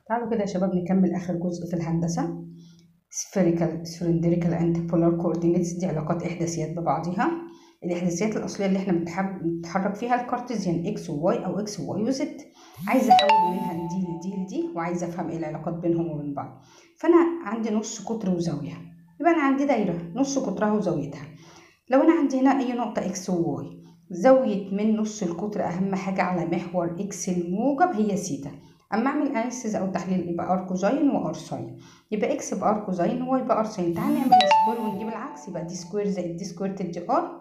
تعالوا كده يا شباب نكمل آخر جزء في الهندسة spherical cylindrical and polar coordinates دي علاقات إحداثيات ببعضها الإحداثيات الأصلية اللي احنا بنتحب- بنتحرك فيها الكارتيزيان إكس وواي أو إكس وواي وزد عايزة أحول منها لدي لدي لدي وعايزة أفهم إيه العلاقات بينهم وبين بعض فأنا عندي نص قطر وزاوية يبقى أنا عندي دايرة نص قطرها وزاويتها لو أنا عندي هنا أي نقطة إكس وواي زاوية من نص القطر أهم حاجة على محور إكس الموجب هي سيتا أما أعمل أناليسيز أو تحليل يبقى ار كوزاين وار ساين يبقى إكس بار كوزاين وواي بار ساين تعال نعمل سكوير ونجيب العكس يبقى دي سكوير زائد دي سكوير تدي ار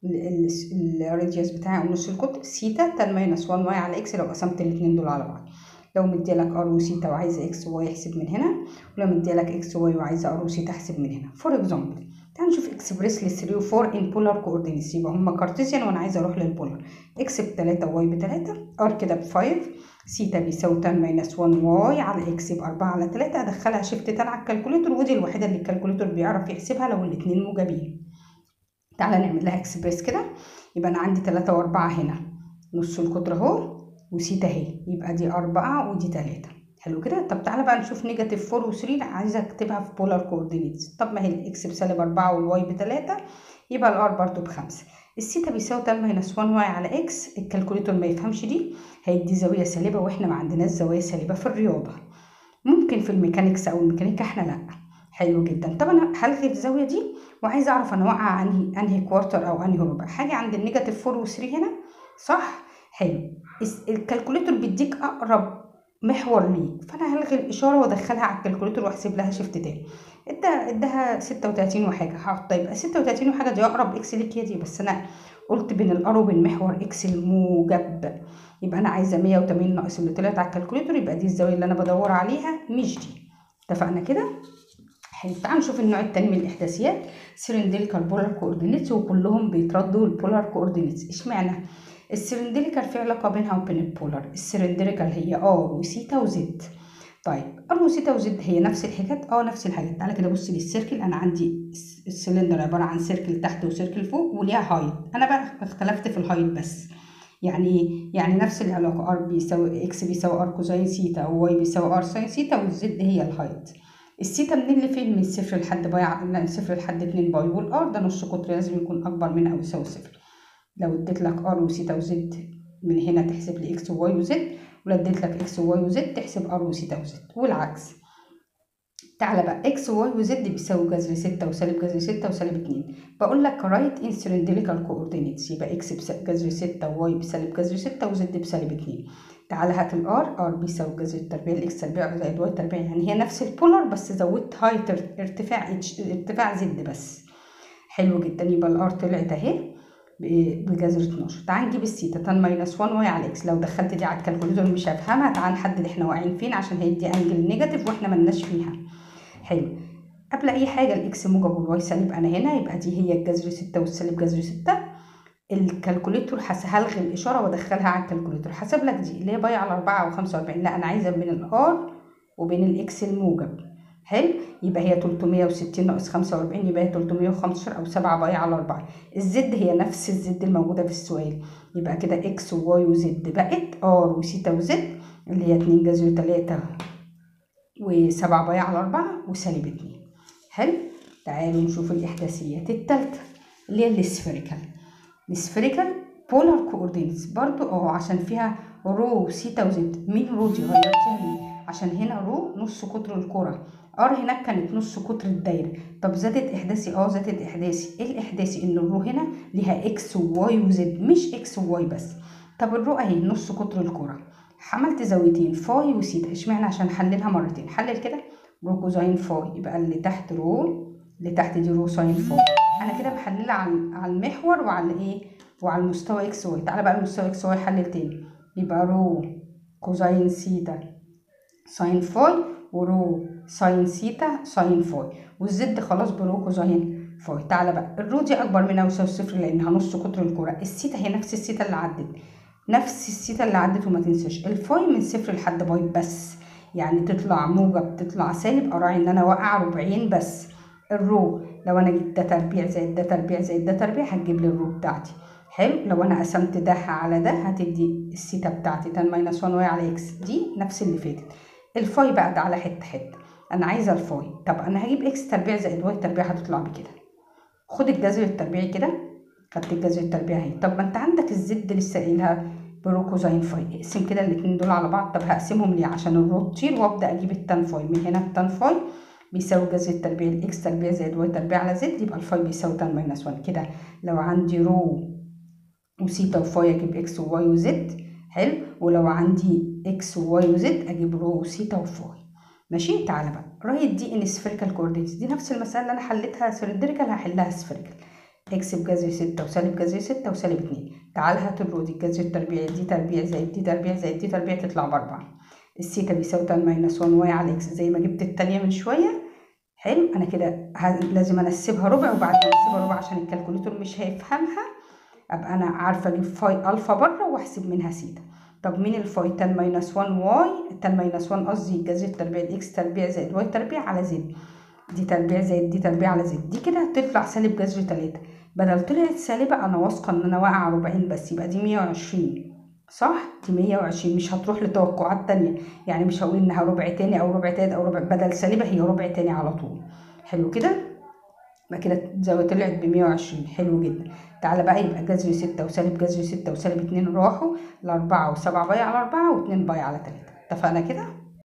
الراديوس بتاعي أو نص القطر سيتا تان ماينس 1 واي على إكس لو قسمت الاتنين دول على بعض لو مديلك ار وسيتا وعايزة إكس وواي احسب من هنا ولو مديلك إكس وواي وعايزة ار وسيتا احسب من هنا فور اكزامبل تعال نشوف اكسبريس ل 3 و 4 ان بولار كوردينيتس يبقى هما كارتيزيان وانا عايزه اروح للبولار اكس ب 3 واي ب 3 ار كده ب 5 سيتا بيساوي تان ماينس 1 واي على اكس ب 4 على 3 ادخلها شيفت تان على الكالكوليتر ودي الوحيده اللي الكالكوليتر بيعرف يحسبها لو الاثنين موجبين تعالى نعمل لها اكسبريس كده يبقى انا عندي 3 و4 هنا نص القطر اهو وسيتا اهي يبقى دي 4 ودي 3 حلو كده طب تعالى بقى نشوف نيجاتيف 4 و3 عايزه اكتبها في بولار كوردينيتس طب ما هي الاكس بسالب 4 والواي ب 3 يبقى الار برضو بخمسة السيتا بيساوي تان ماينس 1 واي على اكس الكالكوليتور ما يفهمش دي هيدي زاويه سالبه واحنا ما عندناش زوايا سالبه في الرياضه ممكن في الميكانيكس او الميكانيكا احنا لا حلو جدا طب انا هلغي الزاويه دي وعايزه اعرف انا واقعه انهي انهي كوارتر او انهي ربع حاجه عند النيجاتيف 4 و3 هنا صح حلو الكالكوليتور بيديك اقرب محور ليك فانا هلغي الاشاره وادخلها على الكالكوليتر واحسب لها شيفت تاني ادى اداها 36 وحاجه هحط يبقى 36 وحاجه دي اقرب اكس ليك هي دي بس انا قلت بين الار وبين محور اكس الموجب يبقى انا عايزه 180 ناقص اللي طلعت على الكالكوليتر يبقى دي الزاويه اللي انا بدور عليها مش دي اتفقنا كده حلو تعالوا نشوف النوع التاني من الاحداثيات سيلندريكال بولار كوردينيتس وكلهم بيتردوا البولار كوردينيتس اشمعنى السلندريكال في علاقة بينها وبين البولار السلندريكال هي ار وسيتا وزد طيب ار وسيتا وزد هي نفس الحاجات اه نفس الحاجات تعالى كده بص للسيركل انا عندي السلندر عبارة عن سيركل تحت وسيركل فوق وليها هايت انا بقى اختلفت في الهايت بس يعني يعني نفس العلاقة ار بيساوي اكس بيساوي ار كوزين سيتا وواي بيساوي ار ساين سيتا والزد هي الهايت السيتا منين لفين من الصفر لحد باي من الصفر لحد اتنين باي والار ده نص قطر لازم يكون اكبر من او يساوي صفر لو اديت لك ار وسيتا وزد من هنا تحسب لي اكس وواي وزد ولو اديت لك اكس وواي وزد تحسب ار وسيتا وزد والعكس تعالى بقى اكس وواي وزد بيساوي جذر ستة وسالب جذر ستة وسالب اتنين بقول لك رايت ان سلندريكال كوردينيتس يبقى اكس بجذر ستة وواي بسالب جذر ستة وزد بسالب اتنين تعالى هات الار ار بيساوي جذر التربيع الاكس تربيع زائد واي تربيع يعني هي نفس البولار بس زودت هايت ارتفاع اتش ارتفاع زد بس حلو جدا يبقى الار طلعت اهي بجذر 12 تعال نجيب السيتا تان ماينس 1 واي على اكس لو دخلت دي على الكالكوليتر مش هفهمها تعال نحدد احنا واقعين فين عشان هيدي انجل نيجاتيف واحنا ملناش فيها حلو قبل اي حاجه الاكس موجب والواي سالب انا هنا يبقى دي هي الجذر 6 والسالب جذر 6 الكالكوليتر هلغي الاشاره وادخلها على الكالكوليتر حسب لك دي اللي هي باي على 4 او 45 لا انا عايزه بين الار وبين الاكس الموجب حلو يبقى هي 360 ناقص 45 يبقى هي 315 او 7 باي على 4 الزد هي نفس الزد الموجوده في السؤال يبقى كده اكس وواي وزد بقت ار وسيتا وزد اللي هي 2 جذر 3 و7 باي على 4 وسالب 2 حلو تعالوا نشوف الاحداثيات الثالثه اللي هي السفيريكال السفيريكال بولار كوردينيتس برضو اه عشان فيها رو وسيتا وزد مين رو دي غيرتيها ليه عشان هنا رو نص قطر الكره ار هناك كانت نص قطر الدايره طب زادت احداثي اه زادت احداثي ايه الاحداثي ان الرو هنا ليها اكس وواي وزد مش اكس وواي بس طب الرو اهي نص قطر الكره عملت زاويتين فاي وسيتا اشمعنى عشان حللها مرتين حلل كده رو كوزين فاي يبقى اللي تحت رو اللي تحت دي رو ساين فاي انا كده محلله على على المحور وعلى ايه وعلى المستوى اكس واي تعالى بقى المستوى اكس واي حلل تاني يبقى رو كوزين سيتا ساين فاي ورو ساين سيتا ساين فاي والزد خلاص برو كوزين فاي تعالى بقى الرو دي اكبر من او يساوي صفر لانها نص قطر الكره السيتا هي نفس السيتا اللي عدت نفس السيتا اللي عدت وما تنساش الفاي من صفر لحد باي بس يعني تطلع موجب تطلع سالب اراعي ان انا واقعه ربعين بس الرو لو انا جبت ده تربيع زائد ده تربيع زائد ده تربيع هتجيب لي الرو بتاعتي حلو لو انا قسمت ده على ده هتدي السيتا بتاعتي تان ماينس 1 واي على اكس دي نفس اللي فاتت الفاي بقى ده على حته حته انا عايزه الفاي طب انا هجيب اكس تربيع زائد واي تربيع هتطلع بكده خد الجذر التربيعي كده خدت الجذر التربيعي اهي طب ما انت عندك الزد لسه قايلها برو كوزين فاي اقسم كده الاتنين دول على بعض طب هقسمهم ليه عشان الرو تطير وابدا اجيب التان فاي من هنا التان فاي بيساوي جذر التربيع الاكس تربيع زائد واي تربيع على زد يبقى الفاي بيساوي تان ماينس 1 كده لو عندي رو وسيتا وفاي اجيب اكس وواي وزد حلو ولو عندي اكس وواي وزد اجيب رو وسيتا وفاي ماشي تعالى بقى رايت دي ان سفيريكال كوردينيتس دي نفس المساله اللي انا حليتها سلندريكال هحلها سفيريكال اكس بجذر ستة وسالب جذر ستة وسالب اتنين تعال هات الرو دي الجذر التربيعي دي تربيع زائد دي تربيع زائد دي تربيع تطلع بأربعة السيتا بيساوي تان ماينس 1 واي على اكس زي ما جبت التانية من شوية حلو انا كده لازم انسبها ربع وبعد ما انسبها ربع عشان الكالكوليتور مش هيفهمها ابقى انا عارفه اجيب فاي الفا بره واحسب منها سيتا طب مين الفاي تان ماينس 1 واي تان ماينس 1 قصدي الجذر التربيع الاكس تربيع زائد واي تربيع على زد دي تربيع زائد دي تربيع على زد دي كده هتطلع سالب جذر تلاتة بدل طلعت سالبة أنا واثقة إن أنا واقعة ربعين بس يبقى دي مية وعشرين صح؟ دي مية وعشرين مش هتروح لتوقعات تانية يعني مش هقول إنها ربع تاني أو ربع تالت أو ربع بدل سالبة هي ربع تاني على طول حلو كده؟ يبقى كده الزاوية طلعت بمية وعشرين حلو جدا تعالى بقى يبقى جذر ستة وسالب جذر ستة وسالب اتنين راحوا لأربعة وسبعة باي على أربعة واتنين باي على تلاتة اتفقنا كده؟